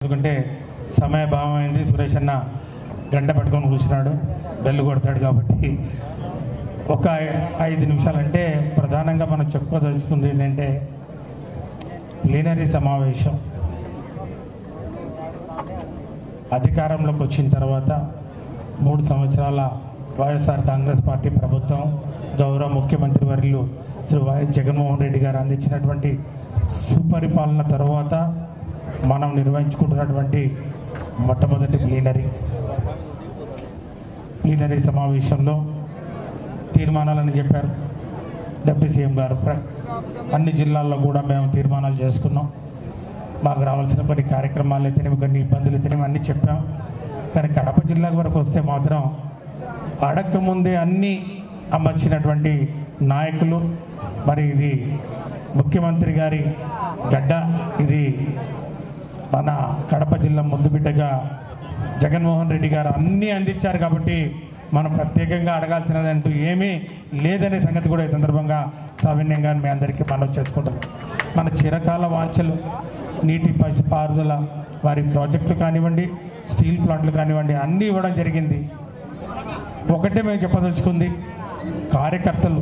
ఎందుకంటే సమయభావం అయింది సురేష్ అన్న గంట పట్టుకొని కూర్చున్నాడు బెల్లు కొడతాడు కాబట్టి ఒక ఐదు నిమిషాలంటే ప్రధానంగా మనం చెప్పుకోదలుచుకుంది ఏంటంటే ప్లీనరీ సమావేశం అధికారంలోకి వచ్చిన తర్వాత మూడు సంవత్సరాల వైఎస్ఆర్ కాంగ్రెస్ పార్టీ ప్రభుత్వం గౌరవ ముఖ్యమంత్రి వర్యులు శ్రీ వైఎస్ జగన్మోహన్ రెడ్డి గారు అందించినటువంటి సుపరిపాలన తర్వాత మనం నిర్వహించుకుంటున్నటువంటి మొట్టమొదటి ప్లీనరీ ప్లీనరీ సమావేశంలో తీర్మానాలని చెప్పారు డిప్యూటీ సీఎం గారు ప్ర- అన్ని జిల్లాల్లో కూడా మేము తీర్మానాలు చేసుకున్నాం మాకు రావాల్సిన కొన్ని కార్యక్రమాలు అయితేనేమి కొన్ని ఇబ్బందులు అయితేనేమి అన్నీ చెప్పాం కానీ కడప జిల్లా వరకు వస్తే మాత్రం అడక్క ముందే అన్నీ అమర్చినటువంటి నాయకులు మరి ఇది ముఖ్యమంత్రి గారి గడ్డ ఇది మన కడప జిల్లా ముద్దుబిడ్డగా జగన్మోహన్ రెడ్డి గారు అన్నీ అందించారు కాబట్టి మనం ప్రత్యేకంగా అడగాల్సినది అంటూ ఏమీ లేదనే సంగతి కూడా ఈ సందర్భంగా సవినయంగా మీ అందరికీ మనం చేసుకుంటాం మన చిరకాల వాంఛలు నీటి పశు పారుదల వారి ప్రాజెక్టులు కానివ్వండి స్టీల్ ప్లాంట్లు కానివ్వండి అన్నీ ఇవ్వడం జరిగింది ఒకటే మేము చెప్పదలుచుకుంది కార్యకర్తలు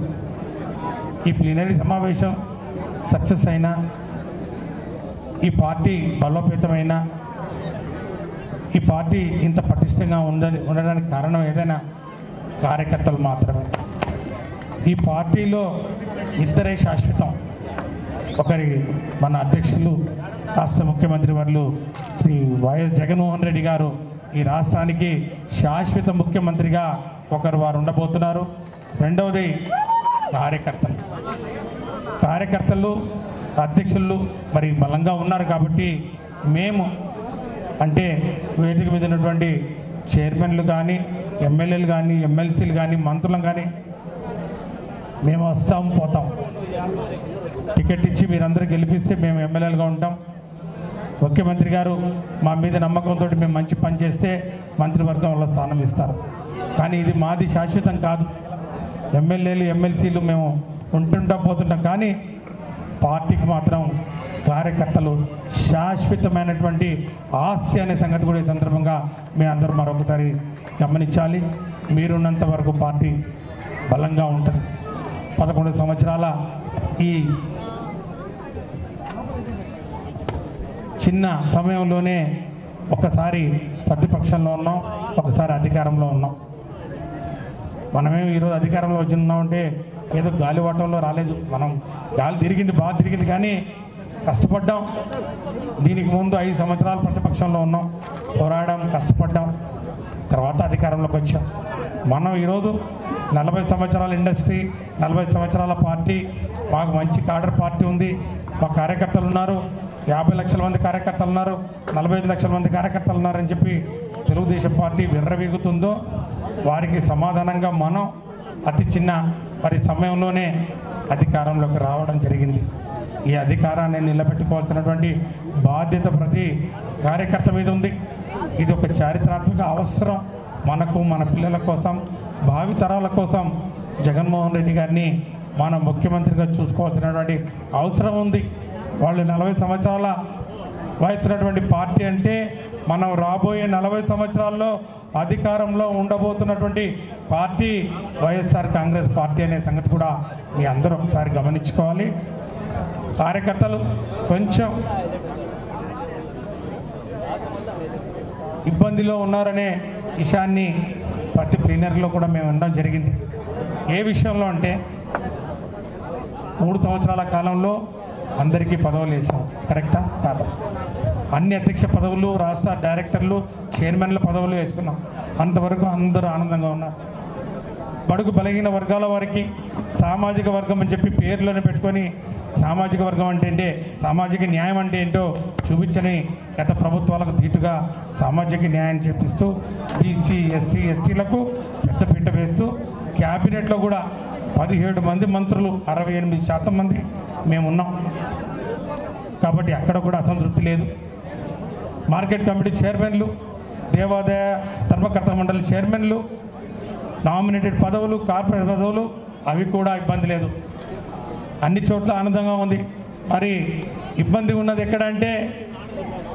ఈ ప్లీనరీ సమావేశం సక్సెస్ అయినా ఈ పార్టీ బలోపేతమైన ఈ పార్టీ ఇంత పటిష్టంగా ఉందని ఉండడానికి కారణం ఏదైనా కార్యకర్తలు మాత్రమే ఈ పార్టీలో ఇద్దరే శాశ్వతం ఒకరి మన అధ్యక్షులు రాష్ట్ర ముఖ్యమంత్రి వర్యులు శ్రీ వైఎస్ జగన్మోహన్ రెడ్డి గారు ఈ రాష్ట్రానికి శాశ్వత ముఖ్యమంత్రిగా ఒకరు వారు ఉండబోతున్నారు రెండవది కార్యకర్తలు కార్యకర్తలు అధ్యక్షులు మరి బలంగా ఉన్నారు కాబట్టి మేము అంటే వేదిక మీద ఉన్నటువంటి చైర్మన్లు కానీ ఎమ్మెల్యేలు కానీ ఎమ్మెల్సీలు కానీ మంత్రులు కానీ మేము వస్తాం పోతాం టికెట్ ఇచ్చి మీరందరూ గెలిపిస్తే మేము ఎమ్మెల్యేలుగా ఉంటాం ముఖ్యమంత్రి గారు మా మీద నమ్మకంతో మేము మంచి పని చేస్తే మంత్రివర్గంలో స్థానం ఇస్తారు కానీ ఇది మాది శాశ్వతం కాదు ఎమ్మెల్యేలు ఎమ్మెల్సీలు మేము ఉంటుంటాం పోతుంటాం కానీ పార్టీకి మాత్రం కార్యకర్తలు శాశ్వతమైనటువంటి ఆస్తి అనే సంగతి కూడా ఈ సందర్భంగా మీ అందరూ మరొకసారి గమనించాలి మీరున్నంత వరకు పార్టీ బలంగా ఉంటుంది పదకొండు సంవత్సరాల ఈ చిన్న సమయంలోనే ఒకసారి ప్రతిపక్షంలో ఉన్నాం ఒకసారి అధికారంలో ఉన్నాం మనమేం ఈరోజు అధికారంలో వచ్చి ఉన్నామంటే ఏదో గాలివాటంలో రాలేదు మనం గాలి తిరిగింది బాగా తిరిగింది కానీ కష్టపడ్డాం దీనికి ముందు ఐదు సంవత్సరాలు ప్రతిపక్షంలో ఉన్నాం పోరాడాం కష్టపడ్డాం తర్వాత అధికారంలోకి వచ్చాం మనం ఈరోజు నలభై సంవత్సరాల ఇండస్ట్రీ నలభై సంవత్సరాల పార్టీ మాకు మంచి కాడర్ పార్టీ ఉంది మా కార్యకర్తలు ఉన్నారు యాభై లక్షల మంది కార్యకర్తలు ఉన్నారు నలభై ఐదు లక్షల మంది కార్యకర్తలు ఉన్నారని చెప్పి తెలుగుదేశం పార్టీ విర్రవీగుతుందో వారికి సమాధానంగా మనం అతి చిన్న మరి సమయంలోనే అధికారంలోకి రావడం జరిగింది ఈ అధికారాన్ని నిలబెట్టుకోవాల్సినటువంటి బాధ్యత ప్రతి కార్యకర్త మీద ఉంది ఇది ఒక చారిత్రాత్మక అవసరం మనకు మన పిల్లల కోసం భావి తరాల కోసం జగన్మోహన్ రెడ్డి గారిని మనం ముఖ్యమంత్రిగా చూసుకోవాల్సినటువంటి అవసరం ఉంది వాళ్ళు నలభై సంవత్సరాల వయసున్నటువంటి పార్టీ అంటే మనం రాబోయే నలభై సంవత్సరాల్లో అధికారంలో ఉండబోతున్నటువంటి పార్టీ వైఎస్ఆర్ కాంగ్రెస్ పార్టీ అనే సంగతి కూడా మీ అందరూ ఒకసారి గమనించుకోవాలి కార్యకర్తలు కొంచెం ఇబ్బందిలో ఉన్నారనే విషయాన్ని ప్రతి ప్లీనరీలో కూడా మేము ఉండడం జరిగింది ఏ విషయంలో అంటే మూడు సంవత్సరాల కాలంలో అందరికీ పదవులు వేసాం కరెక్టా కాదా అన్ని అధ్యక్ష పదవులు రాష్ట్ర డైరెక్టర్లు చైర్మన్ల పదవులు వేసుకున్నాం అంతవరకు అందరూ ఆనందంగా ఉన్నారు బడుగు బలహీన వర్గాల వారికి సామాజిక వర్గం అని చెప్పి పేర్లను పెట్టుకొని సామాజిక వర్గం అంటే ఏంటే సామాజిక న్యాయం అంటే ఏంటో చూపించని గత ప్రభుత్వాలకు తీటుగా సామాజిక న్యాయం చేపిస్తూ బీసీ ఎస్సీ ఎస్టీలకు పెద్దపీట వేస్తూ క్యాబినెట్లో కూడా పదిహేడు మంది మంత్రులు అరవై ఎనిమిది శాతం మంది మేము ఉన్నాం కాబట్టి అక్కడ కూడా అసంతృప్తి లేదు మార్కెట్ కమిటీ చైర్మన్లు దేవాదాయ ధర్మకర్త మండలి చైర్మన్లు నామినేటెడ్ పదవులు కార్పొరేట్ పదవులు అవి కూడా ఇబ్బంది లేదు అన్ని చోట్ల ఆనందంగా ఉంది మరి ఇబ్బంది ఉన్నది ఎక్కడంటే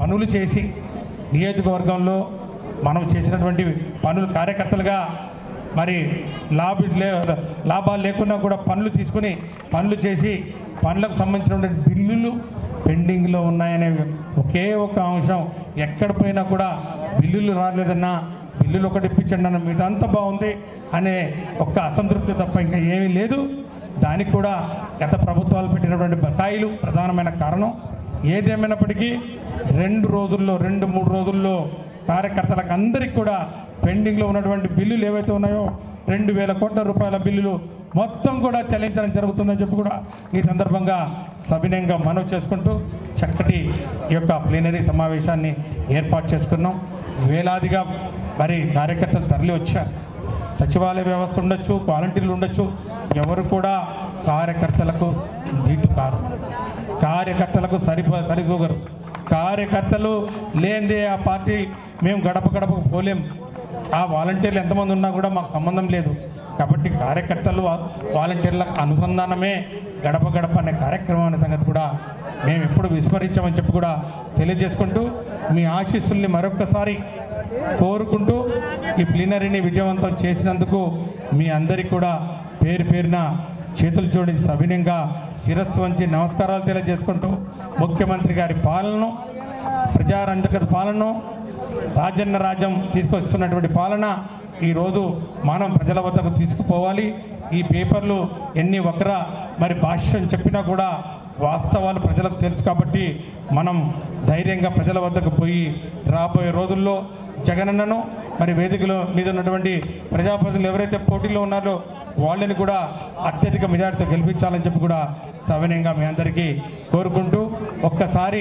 పనులు చేసి నియోజకవర్గంలో మనం చేసినటువంటి పనులు కార్యకర్తలుగా మరి లాభ లే లాభాలు లేకున్నా కూడా పనులు తీసుకుని పనులు చేసి పనులకు సంబంధించినటువంటి బిల్లులు పెండింగ్లో ఉన్నాయనే ఒకే ఒక అంశం ఎక్కడ పోయినా కూడా బిల్లులు రాలేదన్నా బిల్లులు ఒకటి ఇప్పించండి అన్న మీద అంతా బాగుంది అనే ఒక్క అసంతృప్తి తప్ప ఇంకా ఏమీ లేదు దానికి కూడా గత ప్రభుత్వాలు పెట్టినటువంటి బకాయిలు ప్రధానమైన కారణం ఏదేమైనప్పటికీ రెండు రోజుల్లో రెండు మూడు రోజుల్లో కార్యకర్తలకు అందరికీ కూడా పెండింగ్లో ఉన్నటువంటి బిల్లులు ఏవైతే ఉన్నాయో రెండు వేల కోట్ల రూపాయల బిల్లులు మొత్తం కూడా చెల్లించడం జరుగుతుందని చెప్పి కూడా ఈ సందర్భంగా సవినయంగా మనవి చేసుకుంటూ చక్కటి ఈ యొక్క ప్లీనరీ సమావేశాన్ని ఏర్పాటు చేసుకున్నాం వేలాదిగా మరి కార్యకర్తలు తరలి వచ్చారు సచివాలయ వ్యవస్థ ఉండొచ్చు వాలంటీర్లు ఉండొచ్చు ఎవరు కూడా కార్యకర్తలకు జీటు కారు కార్యకర్తలకు సరిపో సరిదూగరు కార్యకర్తలు లేనిదే ఆ పార్టీ మేము గడప గడపకు పోలేం ఆ వాలంటీర్లు ఎంతమంది ఉన్నా కూడా మాకు సంబంధం లేదు కాబట్టి కార్యకర్తలు వా- వాలంటీర్ల అనుసంధానమే గడప గడప అనే కార్యక్రమం అనే సంగతి కూడా మేము ఎప్పుడు విస్మరించామని చెప్పి కూడా తెలియజేసుకుంటూ మీ ఆశీస్సుల్ని మరొకసారి కోరుకుంటూ ఈ ప్లీనరీని విజయవంతం చేసినందుకు మీ అందరికీ కూడా పేరు పేరున చేతులు జోడించి సవినయంగా శిరస్సు వంచి నమస్కారాలు తెలియజేసుకుంటూ ముఖ్యమంత్రి గారి పాలనను ప్రజారంజక పాలనను రాజన్న రాజ్యం తీసుకొస్తున్నటువంటి పాలన ఈరోజు మనం ప్రజల వద్దకు తీసుకుపోవాలి ఈ పేపర్లు ఎన్ని ఒకర మరి భాష్యం చెప్పినా కూడా వాస్తవాలు ప్రజలకు తెలుసు కాబట్టి మనం ధైర్యంగా ప్రజల వద్దకు పోయి రాబోయే రోజుల్లో జగనన్నను మరి వేదికలో మీద ఉన్నటువంటి ప్రజాప్రతినిధులు ఎవరైతే పోటీలో ఉన్నారో వాళ్ళని కూడా అత్యధిక మెజార్టీతో గెలిపించాలని చెప్పి కూడా సవినయంగా మీ అందరికీ కోరుకుంటూ ఒక్కసారి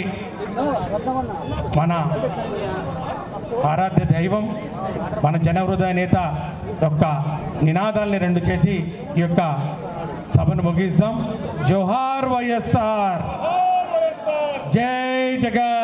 మన ఆరాధ్య దైవం మన జనహృదయ నేత యొక్క నినాదాల్ని రెండు చేసి ఈ యొక్క సభను ముగిస్తాం జోహార్ వైఎస్ఆర్ జై జగన్